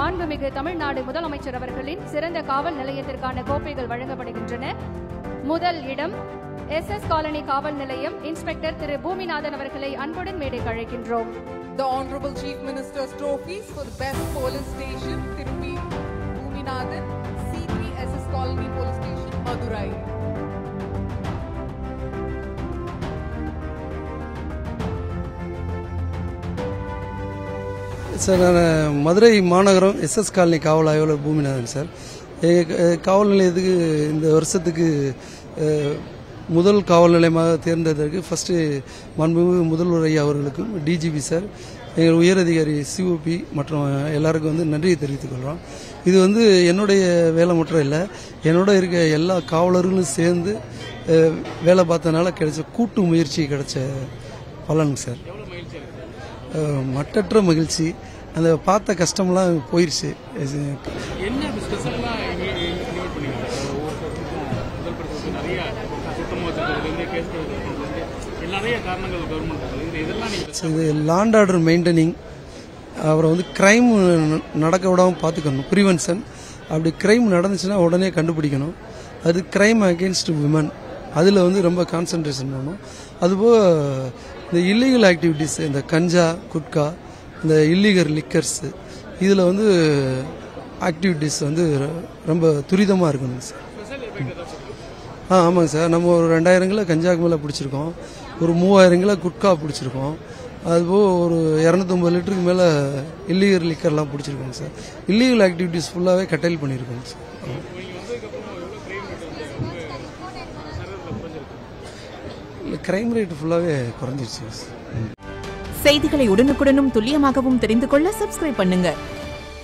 மாண்புமிகு தமிழ்நாடு முதலமைச்சர் அவர்களின் சிறந்த காவல் நிலையத்திற்கான கோப்பைகள் வழங்கப்படுகின்றன முதல் இடம் எஸ் எஸ் காலனி காவல் நிலையம் இன்ஸ்பெக்டர் திரு பூமிநாதன் அவர்களை அன்புடன் மேடைக்கு அழைக்கின்றோம் The Honorable Chief Minister's trophies for the best police station, Tirupi Bhuminathan, C3SS Colony Police Station, Madurai. Sir நான் மதுரை மாநகரம் எஸ்எஸ் காலனி காவல் ஆய்வாளர் பூமிநாதன் சார் எங்கள் காவல் நிலையத்துக்கு இந்த வருஷத்துக்கு அஹ், முதல் காவல் நிலையமாக தேர்ந்தெடுத்ததற்கு ஃபஸ்ட்டு மாண்புமிகு முதல்வர் ஐயா அவர்களுக்கும் டிஜிபி சார் எங்கள் உயரதிகாரி சிஓபி மற்றும் எல்லாருக்கும் வந்து நன்றியை தெரிவித்துக் கொள்கிறோம் இது வந்து என்னுடைய வேலை மட்டும் இல்லை என்னோட இருக்க எல்லா காவலர்களும் சேர்ந்து அஹ், வேலை பார்த்தனால கிடைச்ச கூட்டு முயற்சி கிடைச்ச பலனுங்க சார் அஹ் மட்டற்ற மகிழ்ச்சி அந்த பார்த்த கஷ்டம்லாம் போயிடுச்சு இது என்ன ஸ்பெஷலாக இன்வைட் பண்ணிருக்காங்க ஒவ்வொரு வருஷத்துக்கும் முதல் பரிசு நிறைய சுத்தமாக வச்சுருக்கிறதுலேருந்து கேஸ் கொடுக்கறதுலேருந்து நிறைய காரணங்கள் கவர்மெண்ட் இருக்குது இது இதெல்லாம் நீங்கள் இது லாண்ட் ஆர்டர் மெயின்டைனிங் அப்புறம் வந்து கிரைம் நடக்க விடாமல் பார்த்துக்கணும் ப்ரிவென்ஷன் அப்படி கிரைம் நடந்துச்சுன்னா உடனே கண்டுபிடிக்கணும் அது கிரைம் அகேன்ஸ்ட் விமன் அதில் வந்து ரொம்ப கான்சன்ட்ரேஷன் பண்ணணும் அதுபோக இந்த இல்லீகல் ஆக்டிவிட்டீஸ் இந்த கஞ்சா குட்கா இந்த இல்லீகல் லிக்கர்ஸ் இதில் வந்து ஆக்டிவிட்டீஸ் வந்து ர- ரொம்ப துரிதமாக இருக்கணும் சார் ஆ ஆமாங்க சார் நம்ம ஒரு ரெண்டாயிரம் கிலோ கஞ்சாக்கு மேலே பிடிச்சிருக்கோம் ஒரு மூவாயிரம் கிலோ குட்கா பிடிச்சிருக்கோம் அதுபோக ஒரு இரநூத்தொம்பது லிட்டருக்கு மேலே இல்லீகல் லிக்கர்லாம் பிடிச்சிருக்கோங்க சார் இல்லீகல் ஆக்டிவிட்டீஸ் ஃபுல்லாகவே கட்டைல் பண்ணியிருக்கோங்க சார் இல்லை கிரைம் ரேட் ஃபுல்லாகவே குறைஞ்சிருச்சு சார் செய்திகளை உடனுக்குடனும் துல்லியமாகவும் தெரிந்து கொள்ள சப்ஸ்கிரைப் பண்ணுங்க